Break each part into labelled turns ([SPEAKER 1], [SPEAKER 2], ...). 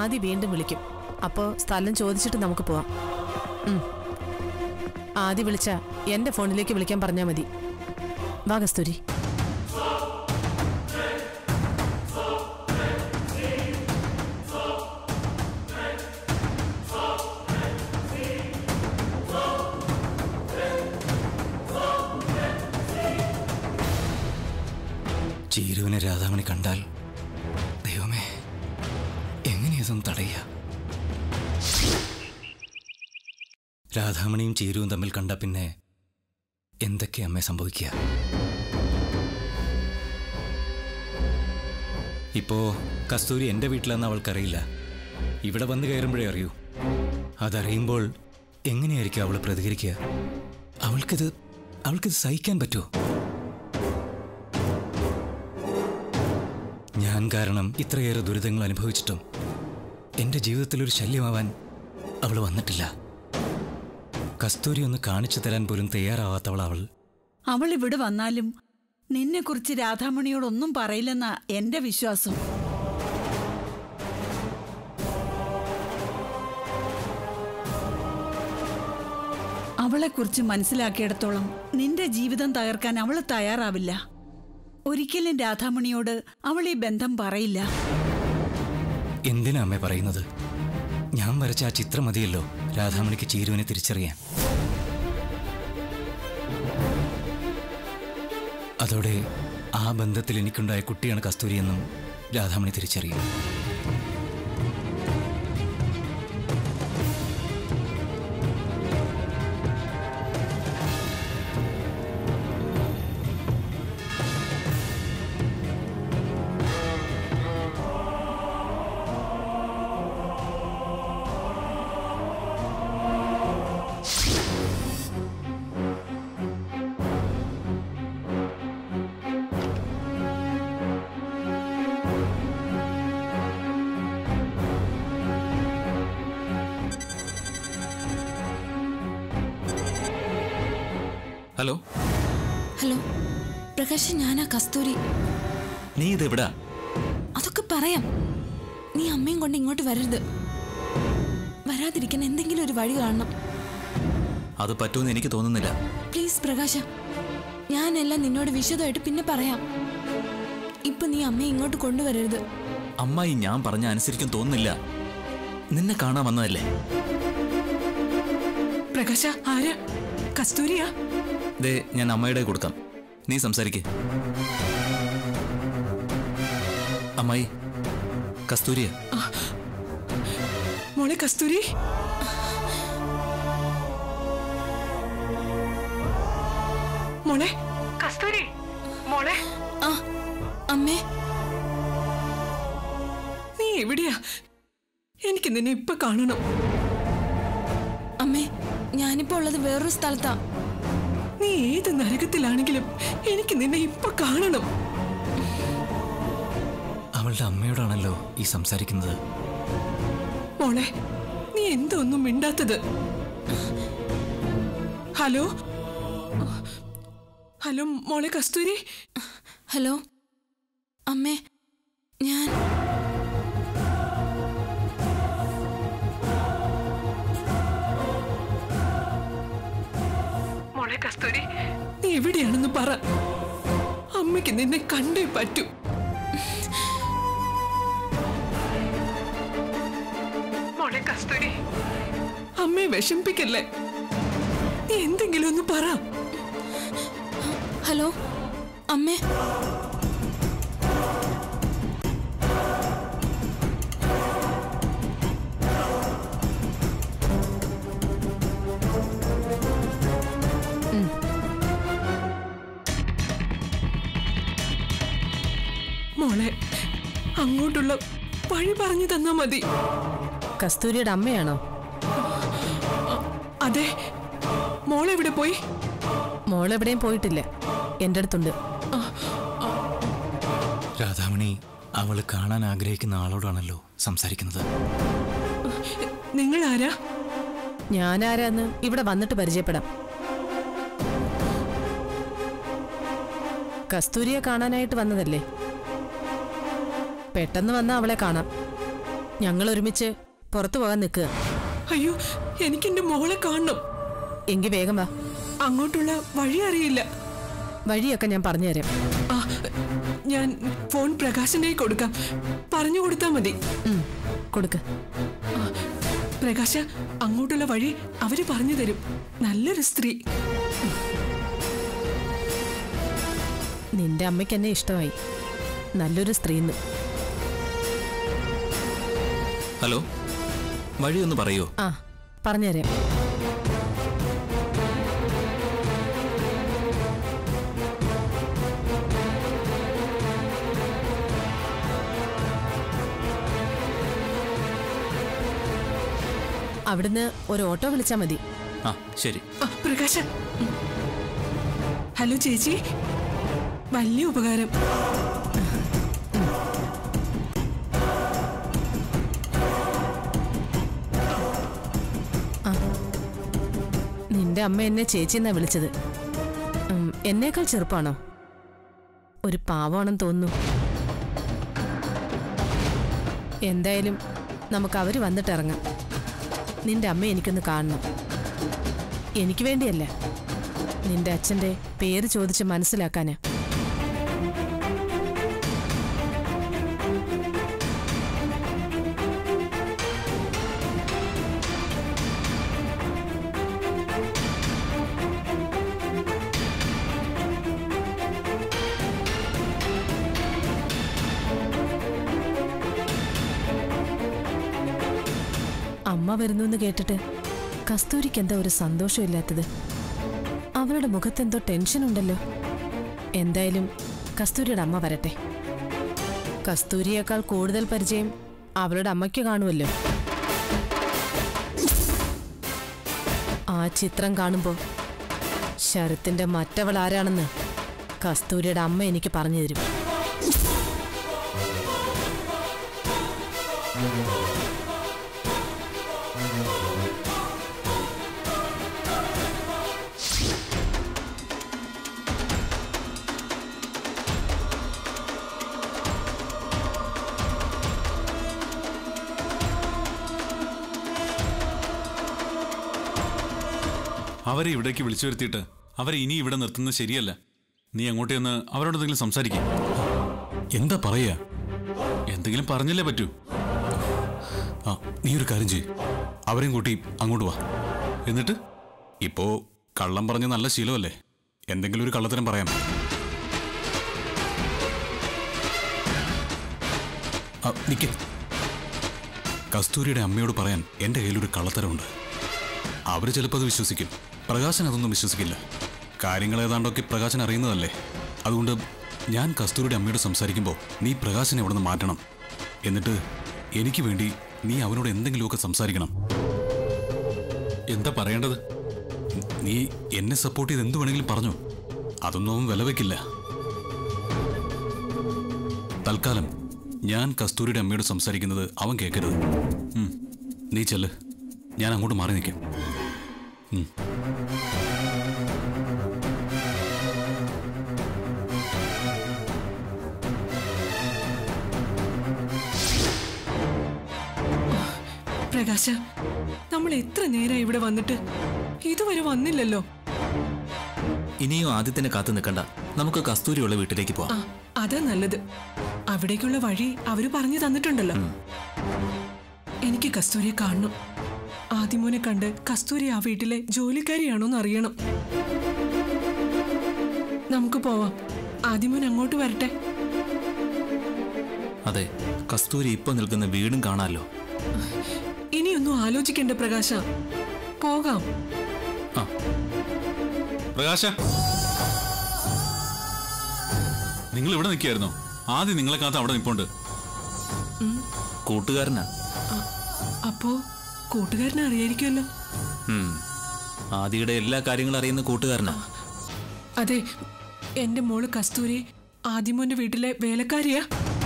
[SPEAKER 1] ആദ്യ വീണ്ടും വിളിക്കും അപ്പോ സ്ഥലം ചോദിച്ചിട്ട് നമുക്ക് പോവാം ഉം. ആദ്യ വിളിച്ച എന്റെ ഫോണിലേക്ക് വിളിക്കാൻ പറഞ്ഞാൽ മതി വാ കസ്തൂരി
[SPEAKER 2] ചീരുവിനെ രാധാമണി കണ്ടാൽ ദൈവമേ എങ്ങനെയതൊന്നും തടയുക രാധാമണിയും ചീരുവും തമ്മിൽ കണ്ട പിന്നെ എന്തൊക്കെ അമ്മേ സംഭവിക്കുക ഇപ്പോ കസ്തൂരി എൻ്റെ വീട്ടിലെന്ന് അവൾക്കറിയില്ല ഇവിടെ വന്ന് കയറുമ്പോഴേ അറിയൂ അതറിയുമ്പോൾ എങ്ങനെയായിരിക്കും അവൾ പ്രതികരിക്കുക അവൾക്കിത് അവൾക്കിത് സഹിക്കാൻ പറ്റുമോ ഞാൻ കാരണം ഇത്രയേറെ ദുരിതങ്ങൾ അനുഭവിച്ചിട്ടും എൻ്റെ ജീവിതത്തിൽ ഒരു ശല്യമാവാൻ അവൾ വന്നിട്ടില്ല കസ്തൂരി ഒന്ന് കാണിച്ചു തരാൻ പോലും തയ്യാറാവാത്തവൾ അവൾ
[SPEAKER 3] അവൾ ഇവിടെ വന്നാലും നിന്നെക്കുറിച്ച് രാധാമണിയോടൊന്നും പറയില്ലെന്നാ എന്റെ വിശ്വാസം അവളെക്കുറിച്ച് മനസ്സിലാക്കിയിടത്തോളം നിന്റെ ജീവിതം തകർക്കാൻ അവൾ തയ്യാറാവില്ല ഒരിക്കലും രാധാമണിയോട് അവൾ ഈ ബന്ധം പറയില്ല
[SPEAKER 2] എന്തിനാ അമ്മേ പറയുന്നത് ഞാൻ വരച്ച ആ ചിത്രം മതിയല്ലോ രാധാമണിക്ക് ചീരുവിനെ തിരിച്ചറിയാൻ അതോടെ ആ ബന്ധത്തിൽ എനിക്കുണ്ടായ കുട്ടിയാണ് കസ്തൂരിയെന്നും രാധാമണി തിരിച്ചറിയും ഹലോ
[SPEAKER 4] ഹലോ പ്രകാശ് ഞാനാ കസ്തൂരി
[SPEAKER 2] നീ ഇതെവിടാ
[SPEAKER 4] അതൊക്കെ പറയാം നീ അമ്മയും കൊണ്ട് ഇങ്ങോട്ട് വരരുത് വരാതിരിക്കാൻ എന്തെങ്കിലും ഒരു വഴി കാണണം
[SPEAKER 2] അത് പറ്റുമെന്ന് എനിക്ക് തോന്നുന്നില്ല
[SPEAKER 4] പ്ലീസ് പ്രകാശ ഞാനെല്ലാം നിന്നോട് വിശദമായിട്ട് പിന്നെ പറയാം ഇപ്പൊ നീ അമ്മയെ ഇങ്ങോട്ട് കൊണ്ടുവരരുത്
[SPEAKER 2] അമ്മായി ഞാൻ പറഞ്ഞ അനുസരിക്കും തോന്നുന്നില്ല നിന്നെ കാണാൻ വന്നതല്ലേ
[SPEAKER 5] പ്രകാശ ആര് കസ്തൂരിയാ
[SPEAKER 2] ദേ ഞാൻ അമ്മയുടെ കൊടുക്കാം നീ സംസാരിക്കേ അമ്മായി കസ്തൂരിയ
[SPEAKER 5] മോളെ കസ്തൂരി മോളെ കസ്തൂരി മോളെ
[SPEAKER 4] ആ അമ്മേ
[SPEAKER 5] നീ എവിടെയാ എനിക്ക് നിന്നെ ഇപ്പൊ കാണണം
[SPEAKER 4] അമ്മേ ഞാനിപ്പോ ഉള്ളത് വേറൊരു സ്ഥലത്താ
[SPEAKER 5] നീ ഏത് നരകത്തിലാണെങ്കിലും എനിക്ക് നിന്നെ ഇപ്പൊ കാണണം
[SPEAKER 2] അവളുടെ അമ്മയോടാണല്ലോ ഈ സംസാരിക്കുന്നത്
[SPEAKER 5] മോളെ നീ എന്തൊന്നും മിണ്ടാത്തത് ഹലോ ഹലോ മോളെ കസ്തൂരി
[SPEAKER 4] ഹലോ അമ്മേ ഞാൻ
[SPEAKER 5] മോളെ കസ്തൂരി നീ എവിടെയാണെന്ന് പറ അമ്മയ്ക്ക് നിന്നെ കണ്ടേ പറ്റൂ മോളെ കസ്തൂരി അമ്മയെ വിഷമിപ്പിക്കല്ലേ നീ എന്തെങ്കിലും ഒന്ന് പറ
[SPEAKER 4] ഹലോ അമ്മേ
[SPEAKER 5] മോളെ അങ്ങോട്ടുള്ള വഴി പറഞ്ഞു തന്നാ മതി
[SPEAKER 1] കസ്തൂരിയുടെ അമ്മയാണോ
[SPEAKER 5] അതെ മോളെവിടെ പോയി
[SPEAKER 1] മോളെവിടെയും പോയിട്ടില്ല എൻ്റെ അടുത്തുണ്ട്
[SPEAKER 2] രാധാമണി അവൾ കാണാൻ ആഗ്രഹിക്കുന്ന ആളോടാണല്ലോ സംസാരിക്കുന്നത്
[SPEAKER 5] നിങ്ങൾ ആരാ
[SPEAKER 1] ഞാനാരാന്ന് ഇവിടെ വന്നിട്ട് പരിചയപ്പെടാം കസ്തൂരിയെ കാണാനായിട്ട് വന്നതല്ലേ പെട്ടെന്ന് വന്ന അവളെ കാണാം ഞങ്ങൾ ഒരുമിച്ച് പുറത്തു പോകാൻ നിൽക്കുക
[SPEAKER 5] അയ്യോ എനിക്ക് എന്റെ മോളെ കാണണം
[SPEAKER 1] എങ്കിൽ വേഗം വാ
[SPEAKER 5] അങ്ങോട്ടുള്ള വഴി അറിയില്ല
[SPEAKER 1] വഴിയൊക്കെ ഞാൻ പറഞ്ഞുതരാം
[SPEAKER 5] ആ ഞാൻ ഫോൺ പ്രകാശിന്റെ കയ്യിൽ കൊടുക്കാം പറഞ്ഞു കൊടുത്താ മതി
[SPEAKER 1] ഉം, കൊടുക്ക്
[SPEAKER 5] പ്രകാശ അങ്ങോട്ടുള്ള വഴി അവര് പറഞ്ഞു തരും നല്ലൊരു സ്ത്രീ
[SPEAKER 1] നിന്റെ അമ്മയ്ക്ക് എന്നെ ഇഷ്ടമായി നല്ലൊരു സ്ത്രീന്ന്
[SPEAKER 2] ഹലോ വഴിയൊന്ന് പറയോ
[SPEAKER 1] ആ പറഞ്ഞുതരാം അവിടുന്ന് ഒരു ഓട്ടോ വിളിച്ചാൽ മതി
[SPEAKER 2] ആ ശരി
[SPEAKER 5] ആ പ്രകാശ ഹലോ ചേച്ചി വലിയ ഉപകാരം
[SPEAKER 1] നിന്റെ അമ്മ എന്നെ ചേച്ചി എന്നാ വിളിച്ചത് ഉം, എന്നേക്കാൾ ചെറുപ്പാണോ ഒരു പാവമാണെന്ന് തോന്നുന്നു എന്തായാലും നമുക്ക് അവര് വന്നിട്ട് ഇറങ്ങാം നിന്റെ അമ്മ എനിക്കൊന്ന് കാണണം എനിക്ക് വേണ്ടിയല്ല നിന്റെ അച്ഛന്റെ പേര് ചോദിച്ച് മനസ്സിലാക്കാനാ അമ്മ വരുന്നു എന്ന് കേട്ടിട്ട് കസ്തൂരിക്ക് എന്താ ഒരു സന്തോഷമില്ലാത്തത് അവളുടെ മുഖത്തെന്തോ ടെൻഷൻ ഉണ്ടല്ലോ എന്തായാലും കസ്തൂരിയുടെ അമ്മ വരട്ടെ കസ്തൂരിയേക്കാൾ കൂടുതൽ പരിചയം അവളുടെ അമ്മയ്ക്ക് കാണുമല്ലോ ആ ചിത്രം കാണുമ്പോൾ ശരത്തിന്റെ മറ്റവൾ ആരാണെന്ന് കസ്തൂരിയുടെ അമ്മ എനിക്ക് പറഞ്ഞു തരും
[SPEAKER 6] അവരെ ഇവിടേക്ക് വിളിച്ചു വരുത്തിയിട്ട് അവരെ ഇനി ഇവിടെ നിർത്തുന്നത് ശരിയല്ല നീ അങ്ങോട്ടേ ഒന്ന് അവരോട് എന്തെങ്കിലും സംസാരിക്കും
[SPEAKER 7] എന്താ പറയാ
[SPEAKER 6] എന്തെങ്കിലും പറഞ്ഞല്ലേ പറ്റൂ
[SPEAKER 7] ആ നീ ഒരു കാര്യം ചെയ്യ് അവരെയും കൂട്ടി അങ്ങോട്ട് വാ
[SPEAKER 6] എന്നിട്ട്
[SPEAKER 7] ഇപ്പോ കള്ളം പറഞ്ഞ നല്ല ശീലമല്ലേ എന്തെങ്കിലും ഒരു കള്ളത്തരം പറയാം ആ, നിക്ക് കസ്തൂരിയുടെ അമ്മയോട് പറയാൻ എൻ്റെ കയ്യിലൊരു കള്ളത്തരമുണ്ട് അവർ ചിലപ്പോൾ അത് വിശ്വസിക്കും പ്രകാശൻ അതൊന്നും വിശ്വസിക്കില്ല കാര്യങ്ങൾ ഏതാണ്ടൊക്കെ പ്രകാശൻ അറിയുന്നതല്ലേ അതുകൊണ്ട് ഞാൻ കസ്തൂരിയുടെ അമ്മയോട് സംസാരിക്കുമ്പോൾ നീ പ്രകാശനെ അവിടെ നിന്ന് മാറ്റണം എന്നിട്ട് എനിക്ക് വേണ്ടി നീ അവനോട് എന്തെങ്കിലുമൊക്കെ സംസാരിക്കണം
[SPEAKER 6] എന്താ പറയേണ്ടത്
[SPEAKER 7] നീ എന്നെ സപ്പോർട്ട് ചെയ്ത് എന്ത് വേണമെങ്കിലും പറഞ്ഞു അതൊന്നും അവൻ വില വെക്കില്ല തൽക്കാലം ഞാൻ കസ്തൂരിയുടെ അമ്മയോട് സംസാരിക്കുന്നത് അവൻ കേൾക്കരുത് ഉം. നീ ചെല്ല് ഞാൻ അങ്ങോട്ട് മാറി നിൽക്കാം ഉം.
[SPEAKER 5] പ്രകാശ നമ്മൾ എത്ര നേരം ഇവിടെ വന്നിട്ട് ഇതുവരെ വന്നില്ലല്ലോ
[SPEAKER 2] ഇനിയും ആദ്യത്തിന് കാത്തു നിൽക്കണ്ട നമുക്ക് കസ്തൂരിയുള്ള വീട്ടിലേക്ക്
[SPEAKER 5] ആ
[SPEAKER 2] പോവാം
[SPEAKER 5] അതാ നല്ലത് അവിടേക്കുള്ള വഴി അവര് പറഞ്ഞു തന്നിട്ടുണ്ടല്ലോ എനിക്ക് കസ്തൂരിയെ കാണണം ആദിമോനെ കണ്ട് കസ്തൂരി ആ വീട്ടിലെ ജോലിക്കാരിയാണോന്ന് അറിയണം നമുക്ക് പോവാം ആദിമോൻ അങ്ങോട്ട് വരട്ടെ
[SPEAKER 2] അതെ കസ്തൂരി ഇപ്പൊ നിൽക്കുന്ന വീടും കാണാമല്ലോ
[SPEAKER 5] ഇനിയൊന്നും ആലോചിക്കണ്ട പ്രകാശ പോകാം
[SPEAKER 6] പ്രകാശ നിങ്ങൾ ഇവിടെ നിൽക്കായിരുന്നോ ആദ്യം നിങ്ങളെ കാത്ത് അവിടെ നിൽപ്പുണ്ട്
[SPEAKER 2] കൂട്ടുകാരനാ
[SPEAKER 5] അപ്പോ കൂട്ടുകാരനെ അറിയായിരിക്കുമല്ലോ
[SPEAKER 2] ഉം. ആദിയുടെ എല്ലാ കാര്യങ്ങളും അറിയുന്ന കൂട്ടുകാരനാ
[SPEAKER 5] അതെ എന്റെ മോള് കസ്തൂരി ആദിമോന്റെ വീട്ടിലെ വേലക്കാരിയാ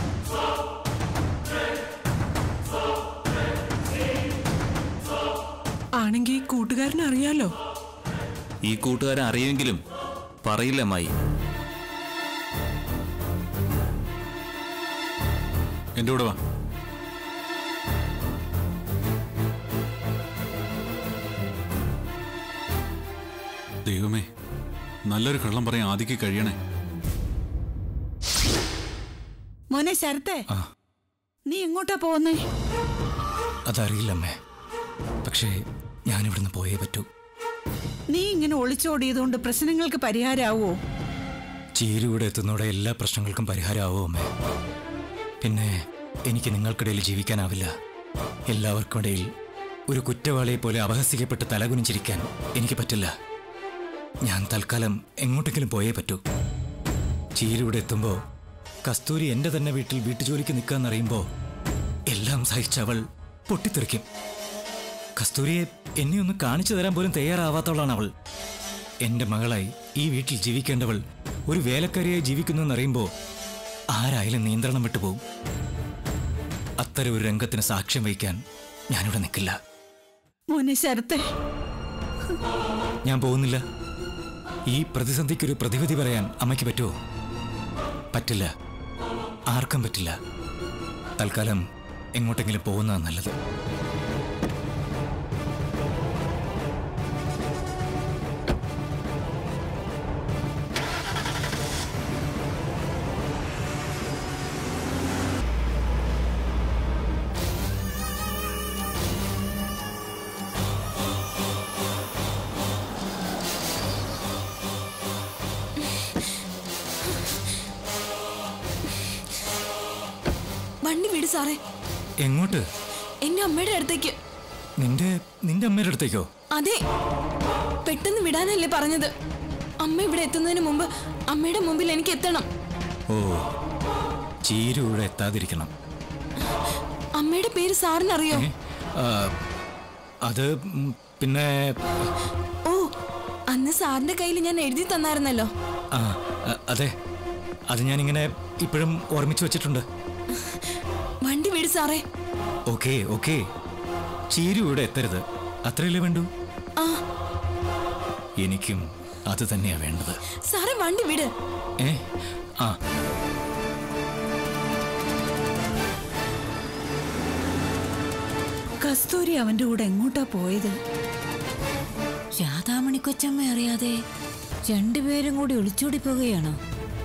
[SPEAKER 5] ആണെങ്കി കൂട്ടുകാരനെ അറിയാലോ
[SPEAKER 2] ഈ കൂട്ടുകാരൻ അറിയുമെങ്കിലും പറയില്ല അമ്മായി
[SPEAKER 6] എൻ്റെ കൂടെ വാ നല്ലൊരു കള്ളം പറയാൻ ആദിക്ക് കഴിയണേ
[SPEAKER 3] മോനെ ശരത്തെ
[SPEAKER 2] ആ
[SPEAKER 3] നീ എങ്ങോട്ടാ പോകുന്നേ
[SPEAKER 2] അതറിയില്ലമ്മേ പക്ഷേ ഞാനിവിടുന്ന് പോയേ പറ്റൂ
[SPEAKER 3] നീ ഇങ്ങനെ ഒളിച്ചോടിയതുകൊണ്ട് പ്രശ്നങ്ങൾക്ക് പരിഹാരമാവോ
[SPEAKER 2] ചീരൂടെ എത്തുന്നതോടെ എല്ലാ പ്രശ്നങ്ങൾക്കും പരിഹാരമാവോ അമ്മേ പിന്നെ എനിക്ക് നിങ്ങൾക്കിടയിൽ ജീവിക്കാനാവില്ല എല്ലാവർക്കും ഇടയിൽ ഒരു കുറ്റവാളിയെ പോലെ അപഹസിക്കപ്പെട്ട് തലകുനിച്ചിരിക്കാൻ എനിക്ക് പറ്റില്ല ഞാൻ തൽക്കാലം എങ്ങോട്ടെങ്കിലും പോയേ പറ്റൂ ചീരൂടെ എത്തുമ്പോൾ കസ്തൂരി എൻ്റെ തന്നെ വീട്ടിൽ വീട്ടുജോലിക്ക് നിൽക്കാന്നറിയുമ്പോൾ എല്ലാം സഹിച്ച അവൾ പൊട്ടിത്തെറിക്കും കസ്തൂരിയെ എന്നെ ഒന്ന് കാണിച്ചു തരാൻ പോലും തയ്യാറാവാത്തവളാണ് അവൾ എന്റെ മകളായി ഈ വീട്ടിൽ ജീവിക്കേണ്ടവൾ ഒരു വേലക്കാരിയായി ജീവിക്കുന്നു എന്നറിയുമ്പോൾ ആരായാലും നിയന്ത്രണം വിട്ടുപോകും അത്തരം ഒരു രംഗത്തിന് സാക്ഷ്യം വഹിക്കാൻ ഞാനിവിടെ നിൽക്കില്ല
[SPEAKER 3] മോനെ ശരത്തെ
[SPEAKER 2] ഞാൻ പോകുന്നില്ല ഈ പ്രതിസന്ധിക്കൊരു പ്രതിവിധി പറയാൻ അമ്മയ്ക്ക് പറ്റുമോ പറ്റില്ല ആർക്കും പറ്റില്ല തൽക്കാലം എങ്ങോട്ടെങ്കിലും പോകുന്നതാണ് നല്ലത്
[SPEAKER 4] വണ്ടി വിട് സാറേ
[SPEAKER 2] എങ്ങോട്ട്
[SPEAKER 4] എന്റെ അമ്മയുടെ അടുത്തേക്ക്
[SPEAKER 2] നിന്റെ നിന്റെ അമ്മയുടെ അടുത്തേക്കോ
[SPEAKER 4] അതെ പെട്ടെന്ന് വിടാനല്ലേ പറഞ്ഞത് അമ്മ ഇവിടെ എത്തുന്നതിന് മുമ്പ് അമ്മയുടെ മുമ്പിൽ എനിക്ക് എത്തണം
[SPEAKER 2] ഓ ചീരൂടെ എത്താതിരിക്കണം
[SPEAKER 4] അമ്മയുടെ പേര് സാറിനറിയോ
[SPEAKER 2] ഏ? ആ, അത് ഉം, പിന്നെ
[SPEAKER 4] ഓ അന്ന് സാറിന്റെ കയ്യിൽ ഞാൻ എഴുതി തന്നായിരുന്നല്ലോ
[SPEAKER 2] ആ അ- അതെ അത് ഞാനിങ്ങനെ ഇപ്പോഴും ഓർമ്മിച്ചു വെച്ചിട്ടുണ്ട്
[SPEAKER 4] വണ്ടി വിട് സാറേ
[SPEAKER 2] ഓക്കെ ഓക്കെ ചീരു ഇവിടെ എത്തരുത് അത്രയല്ലേ വേണ്ടൂ
[SPEAKER 4] ആ
[SPEAKER 2] എനിക്കും അത് തന്നെയാ വേണ്ടത്
[SPEAKER 4] സാറേ വണ്ടി വിട്
[SPEAKER 2] ഏ ആ
[SPEAKER 3] കസ്തൂരി അവന്റെ കൂടെ എങ്ങോട്ടാ പോയത്
[SPEAKER 8] രാധാമണി കൊച്ചമ്മ അറിയാതെ രണ്ടുപേരും കൂടി ഒളിച്ചോടി പോകുകയാണോ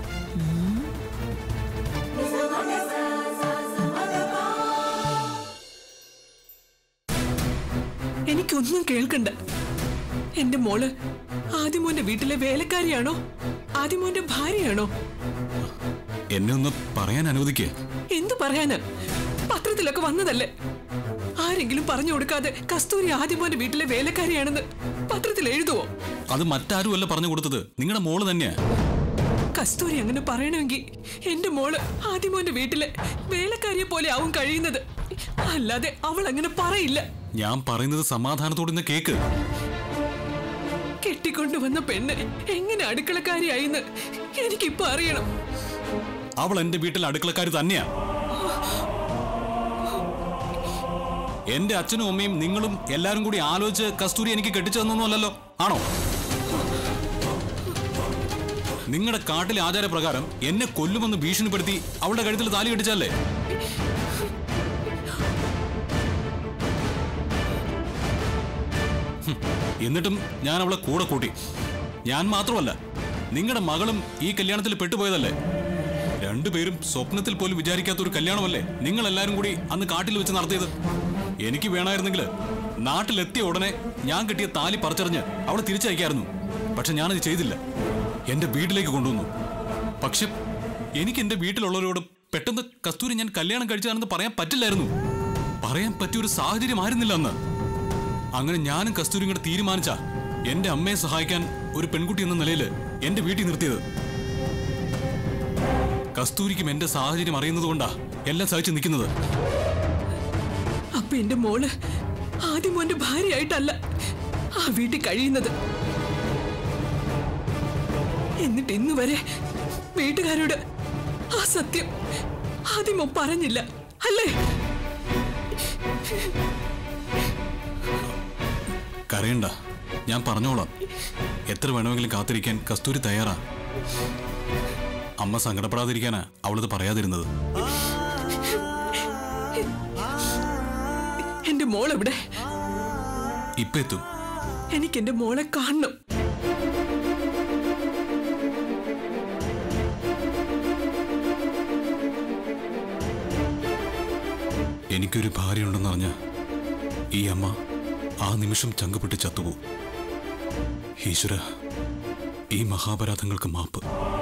[SPEAKER 5] എനിക്കൊന്നും കേൾക്കണ്ട എന്റെ മോള് ആദിമോന്റെ വീട്ടിലെ വേലക്കാരിയാണോ ആദിമോന്റെ ഭാര്യയാണോ
[SPEAKER 7] എന്നെ ഒന്ന് പറയാൻ അനുവദിക്കേ
[SPEAKER 5] എന്തു പറയാന് പത്രത്തിലൊക്കെ വന്നതല്ലേ ആരെങ്കിലും പറഞ്ഞു കൊടുക്കാതെ കസ്തൂരി ആദിമോന്റെ വീട്ടിലെ വേലക്കാരിയാണെന്ന് പത്രത്തിൽ എഴുതുവോ
[SPEAKER 7] അത് മറ്റാരുമല്ല പറഞ്ഞു കൊടുത്തത് നിങ്ങളുടെ മോള് തന്നെയാ
[SPEAKER 5] കസ്തൂരി അങ്ങനെ പറയണമെങ്കിൽ എന്റെ മോള് ആദിമോന്റെ വീട്ടിലെ വേലക്കാരിയെ പോലെ ആവും കഴിയുന്നത് അല്ലാതെ അവൾ അങ്ങനെ പറയില്ല
[SPEAKER 7] ഞാൻ പറയുന്നത് സമാധാനത്തോടെ ഇന്ന് കേക്ക്
[SPEAKER 5] കെട്ടിക്കൊണ്ടുവന്ന പെണ്ണ് എങ്ങനെ അടുക്കളക്കാരിയായിന്ന് എനിക്കിപ്പോ അറിയണം
[SPEAKER 7] അവൾ എന്റെ വീട്ടിൽ അടുക്കളക്കാർ തന്നെയാ എന്റെ അച്ഛനും അമ്മയും നിങ്ങളും എല്ലാരും കൂടി ആലോചിച്ച് കസ്തൂരി എനിക്ക് കെട്ടിച്ചു തന്നൊന്നുമല്ലല്ലോ ആണോ നിങ്ങളുടെ കാട്ടിലെ ആചാരപ്രകാരം എന്നെ കൊല്ലുമെന്ന് ഭീഷണിപ്പെടുത്തി അവളുടെ കഴുത്തിൽ താലി കെട്ടിച്ചല്ലേ ഹും, എന്നിട്ടും ഞാൻ അവളെ കൂടെ കൂട്ടി ഞാൻ മാത്രമല്ല നിങ്ങളുടെ മകളും ഈ കല്യാണത്തിൽ പെട്ടുപോയതല്ലേ രണ്ടുപേരും സ്വപ്നത്തിൽ പോലും വിചാരിക്കാത്ത ഒരു കല്യാണമല്ലേ നിങ്ങൾ എല്ലാരും കൂടി അന്ന് കാട്ടിൽ വെച്ച് നടത്തിയത് എനിക്ക് വേണമായിരുന്നെങ്കിൽ നാട്ടിലെത്തിയ ഉടനെ ഞാൻ കിട്ടിയ താലി പറിച്ചറിഞ്ഞ് അവളെ തിരിച്ചയക്കായിരുന്നു പക്ഷെ ഞാനത് ചെയ്തില്ല എന്റെ വീട്ടിലേക്ക് കൊണ്ടുവന്നു പക്ഷെ എനിക്ക് എന്റെ വീട്ടിലുള്ളവരോട് പെട്ടെന്ന് കസ്തൂരി ഞാൻ കല്യാണം കഴിച്ചതാണെന്ന് പറയാൻ പറ്റില്ലായിരുന്നു പറയാൻ പറ്റിയ ഒരു സാഹചര്യമായിരുന്നില്ല അന്ന് അങ്ങനെ ഞാനും കസ്തൂരിയും കൂടെ തീരുമാനിച്ച എന്റെ അമ്മയെ സഹായിക്കാൻ ഒരു പെൺകുട്ടി എന്ന നിലയിൽ എന്റെ വീട്ടിൽ നിർത്തിയത് കസ്തൂരിക്കും എന്റെ സാഹചര്യം അറിയുന്നതുകൊണ്ടാ എല്ലാം സഹിച്ചു നിൽക്കുന്നത്
[SPEAKER 5] അപ്പൊ എന്റെ മോള് ആദ്യം മോന്റെ ഭാര്യയായിട്ടല്ല ആ വീട്ടിൽ കഴിയുന്നത് എന്നിട്ട് ഇന്ന് വരെ വീട്ടുകാരോട് ആ സത്യം ആദ്യമോ പറഞ്ഞില്ല അല്ലേ
[SPEAKER 7] കരയണ്ട ഞാൻ പറഞ്ഞോളാം എത്ര വേണമെങ്കിലും കാത്തിരിക്കാൻ കസ്തൂരി തയ്യാറാ അമ്മ സങ്കടപ്പെടാതിരിക്കാനാ അവളത് പറയാതിരുന്നത്
[SPEAKER 5] എന്റെ മോൾ എവിടെ
[SPEAKER 7] ഇപ്പൊ എത്തും
[SPEAKER 5] എനിക്ക് എന്റെ മോളെ കാണണം
[SPEAKER 7] എനിക്കൊരു ഭാര്യയുണ്ടെന്നറിഞ്ഞ ഈ അമ്മ ആ നിമിഷം ചങ്കുപൊട്ടി ചത്തുപോകും ഈശ്വര ഈ മഹാപരാധങ്ങൾക്ക് മാപ്പ്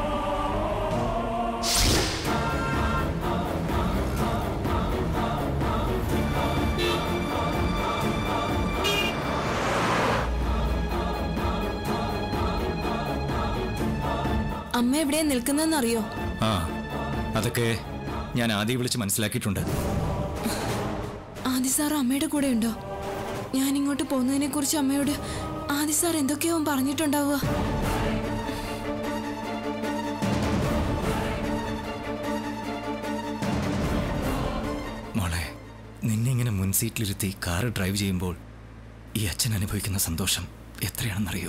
[SPEAKER 4] അമ്മ എവിടെയാ നിൽക്കുന്നതെന്നറിയോ
[SPEAKER 2] ആ അതൊക്കെ ഞാൻ ആദ്യം വിളിച്ച് മനസ്സിലാക്കിയിട്ടുണ്ട്
[SPEAKER 4] ആദി സാർ അമ്മയുടെ കൂടെ ഉണ്ടോ ഞാൻ ഇങ്ങോട്ട് പോകുന്നതിനെ കുറിച്ച് അമ്മയോട് ആദി സാർ എന്തൊക്കെയോ പറഞ്ഞിട്ടുണ്ടാവുക
[SPEAKER 2] മോളെ നിന്നെ ഇങ്ങനെ മുൻ സീറ്റിലിരുത്തി കാറ് ഡ്രൈവ് ചെയ്യുമ്പോൾ ഈ അച്ഛൻ അനുഭവിക്കുന്ന സന്തോഷം എത്രയാണെന്നറിയോ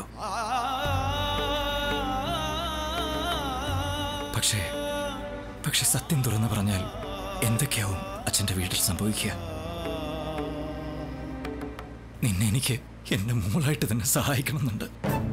[SPEAKER 2] പക്ഷേ പക്ഷെ സത്യം തുറന്നു പറഞ്ഞാൽ എന്തൊക്കെയാവും അച്ഛൻ്റെ വീട്ടിൽ സംഭവിക്കുക നിന്നെ എനിക്ക് എൻ്റെ മോളായിട്ട് തന്നെ സഹായിക്കണമെന്നുണ്ട്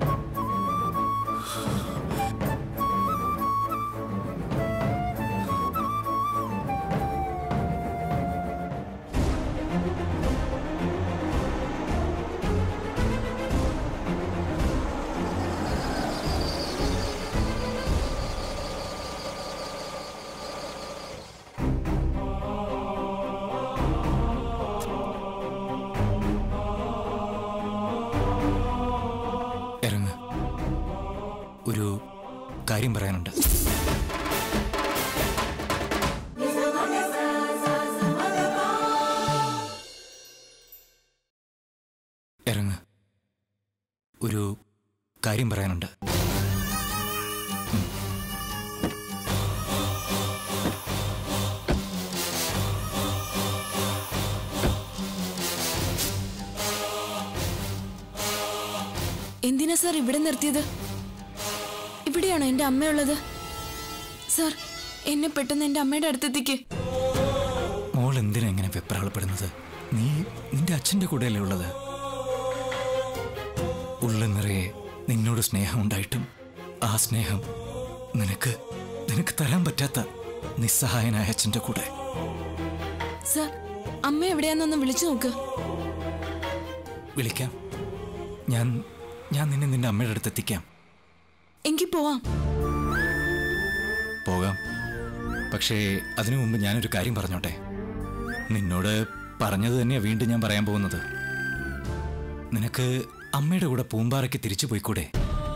[SPEAKER 2] ഇറങ്ങ് ഒരു കാര്യം പറയാനുണ്ട് ഇറങ്ങ് ഒരു കാര്യം പറയാനുണ്ട്
[SPEAKER 4] എന്തിനാ സാർ ഇവിടെ നിർത്തിയത് ഇവിടെയാണോ എൻ്റെ അമ്മയുള്ളത് സാർ എന്നെ പെട്ടെന്ന് എൻ്റെ അമ്മയുടെ അടുത്തെത്തിക്ക്
[SPEAKER 2] മോൾ എന്തിനാ ഇങ്ങനെ വെപ്രാളപ്പെടുന്നത് നീ നിന്റെ അച്ഛൻ്റെ കൂടെയല്ലേ ഉള്ളത് ഉള്ള നിറയെ നിന്നോട് സ്നേഹം ഉണ്ടായിട്ടും ആ സ്നേഹം നിനക്ക് നിനക്ക് തരാൻ പറ്റാത്ത നിസ്സഹായനായ അച്ഛൻ്റെ കൂടെ
[SPEAKER 4] സാർ അമ്മ എവിടെയാന്നൊന്ന് വിളിച്ചു നോക്ക്
[SPEAKER 2] വിളിക്കാം ഞാൻ ഞാൻ നിന്നെ നിന്റെ അമ്മയുടെ അടുത്ത് എത്തിക്കാം
[SPEAKER 4] എങ്കിൽ പോവാം
[SPEAKER 2] പോകാം പക്ഷേ അതിനു മുമ്പ് ഞാനൊരു കാര്യം പറഞ്ഞോട്ടെ നിന്നോട് പറഞ്ഞത് തന്നെയാ വീണ്ടും ഞാൻ പറയാൻ പോകുന്നത് നിനക്ക് അമ്മയുടെ കൂടെ പൂമ്പാറയ്ക്ക് തിരിച്ചു പോയിക്കൂടെ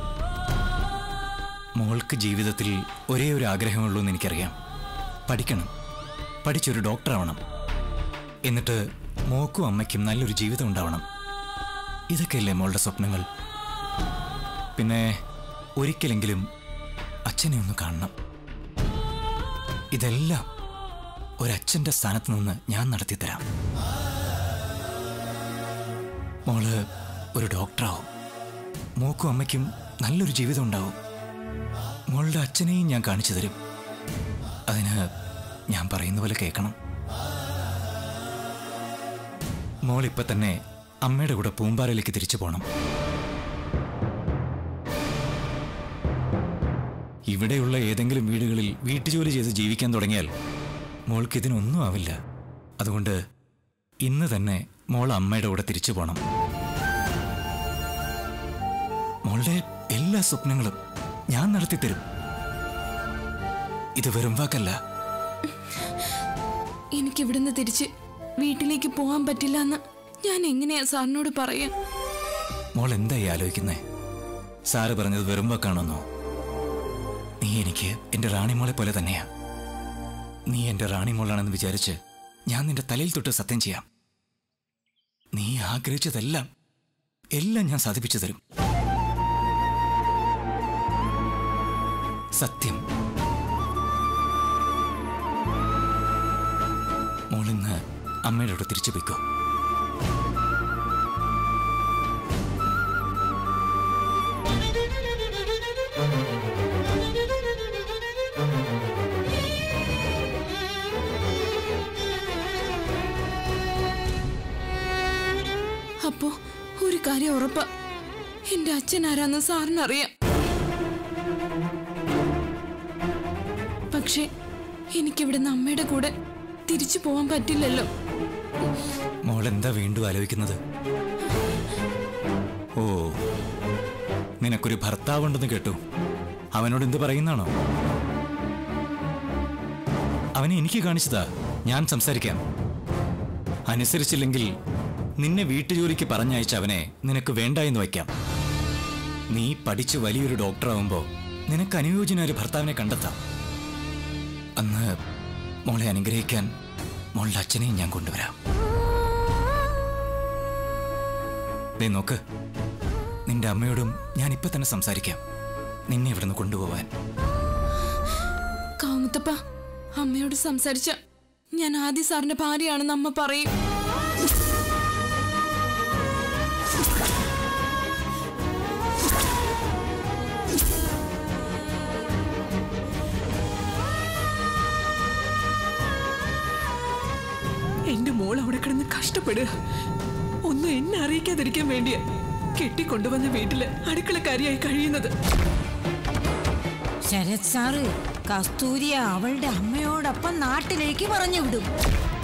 [SPEAKER 2] മോൾക്ക് ജീവിതത്തിൽ ഒരേ ഒരു ആഗ്രഹമുള്ളൂ എന്ന് എനിക്കറിയാം പഠിക്കണം പഠിച്ചൊരു ഡോക്ടറാവണം എന്നിട്ട് മോക്കും അമ്മയ്ക്കും നല്ലൊരു ജീവിതം ഉണ്ടാവണം ഇതൊക്കെയല്ലേ മോളുടെ സ്വപ്നങ്ങൾ പിന്നെ ഒരിക്കലെങ്കിലും അച്ഛനെ ഒന്ന് കാണണം ഇതെല്ലാം ഒരച്ഛൻ്റെ സ്ഥാനത്ത് നിന്ന് ഞാൻ നടത്തിത്തരാം മോള് ഒരു ഡോക്ടറാവും മോക്കും അമ്മയ്ക്കും നല്ലൊരു ജീവിതം ഉണ്ടാവും മോളുടെ അച്ഛനെയും ഞാൻ കാണിച്ചു തരും അതിന് ഞാൻ പറയുന്ന പോലെ കേൾക്കണം മോൾ ഇപ്പൊ തന്നെ അമ്മയുടെ കൂടെ പൂമ്പാറയിലേക്ക് തിരിച്ചു പോകണം ഇവിടെയുള്ള ഏതെങ്കിലും വീടുകളിൽ വീട്ടുജോലി ചെയ്ത് ജീവിക്കാൻ തുടങ്ങിയാൽ മോൾക്ക് ഇതിനൊന്നും ആവില്ല അതുകൊണ്ട് ഇന്ന് തന്നെ മോൾ അമ്മയുടെ കൂടെ തിരിച്ചു പോകണം മോളുടെ എല്ലാ സ്വപ്നങ്ങളും ഞാൻ നടത്തിത്തരും ഇത് വെറും വാക്കല്ല
[SPEAKER 4] എനിക്ക് ഇവിടുന്ന് തിരിച്ച് വീട്ടിലേക്ക് പോകാൻ പറ്റില്ല എന്ന് ഞാൻ എങ്ങനെയാ സാറിനോട് പറയാ
[SPEAKER 2] മോൾ എന്തായി ആലോചിക്കുന്നേ സാറ് പറഞ്ഞത് വെറും വാക്കാണെന്നോ നീ എനിക്ക് എന്റെ റാണിമോളെ പോലെ തന്നെയാ നീ എന്റെ റാണിമോളാണെന്ന് വിചാരിച്ച് ഞാൻ നിന്റെ തലയിൽ തൊട്ട് സത്യം ചെയ്യാം നീ ആഗ്രഹിച്ചതെല്ലാം എല്ലാം ഞാൻ സാധിപ്പിച്ചു തരും സത്യം മോളിന്ന് അമ്മയുടെ കൂടെ തിരിച്ചു പോയിക്കോ
[SPEAKER 4] അപ്പോ ഒരു കാര്യം ഉറപ്പാ എന്റെ അച്ഛൻ ആരാന്ന് സാറിനറിയാം പക്ഷേ എനിക്കിവിടുന്ന് അമ്മയുടെ കൂടെ തിരിച്ചു പോവാൻ പറ്റില്ലല്ലോ
[SPEAKER 2] മോൾ എന്താ വീണ്ടും ആലോചിക്കുന്നത് ഓ നിനക്കൊരു ഭർത്താവുണ്ടെന്ന് കേട്ടു അവനോട് എന്ത് പറയുന്നാണോ അവനെ എനിക്ക് കാണിച്ചതാ ഞാൻ സംസാരിക്കാം അനുസരിച്ചില്ലെങ്കിൽ നിന്നെ വീട്ടുജോലിക്ക് പറഞ്ഞയച്ച അവനെ നിനക്ക് വേണ്ട എന്ന് വയ്ക്കാം നീ പഠിച്ച് വലിയൊരു ഡോക്ടറാവുമ്പോ നിനക്ക് അനുയോജ്യനായ ഒരു ഭർത്താവിനെ കണ്ടെത്താം അന്ന് മോളെ അനുഗ്രഹിക്കാൻ മോളുടെ അച്ഛനെയും ഞാൻ കൊണ്ടുവരാം ദേ നോക്ക് നിന്റെ അമ്മയോടും ഞാൻ ഇപ്പൊ തന്നെ സംസാരിക്കാം നിന്നെ ഇവിടുന്ന് കൊണ്ടുപോവാൻ
[SPEAKER 4] കാമുത്തപ്പ അമ്മയോട് സംസാരിച്ച ഞാൻ ആദ്യ സാറിന്റെ ഭാര്യയാണെന്ന് അമ്മ പറയും
[SPEAKER 5] എന്റെ മോൾ അവിടെ കിടന്ന് കഷ്ടപ്പെടുക ഒന്നും എന്നെ അറിയിക്കാതിരിക്കാൻ വേണ്ടിയാ കെട്ടിക്കൊണ്ടുവന്ന വീട്ടില് അടുക്കളക്കാരിയായി കഴിയുന്നത്
[SPEAKER 8] ശരത് സാറ് കസ്തൂരിയ അവളുടെ അമ്മയോടൊപ്പം നാട്ടിലേക്ക് പറഞ്ഞു വിടും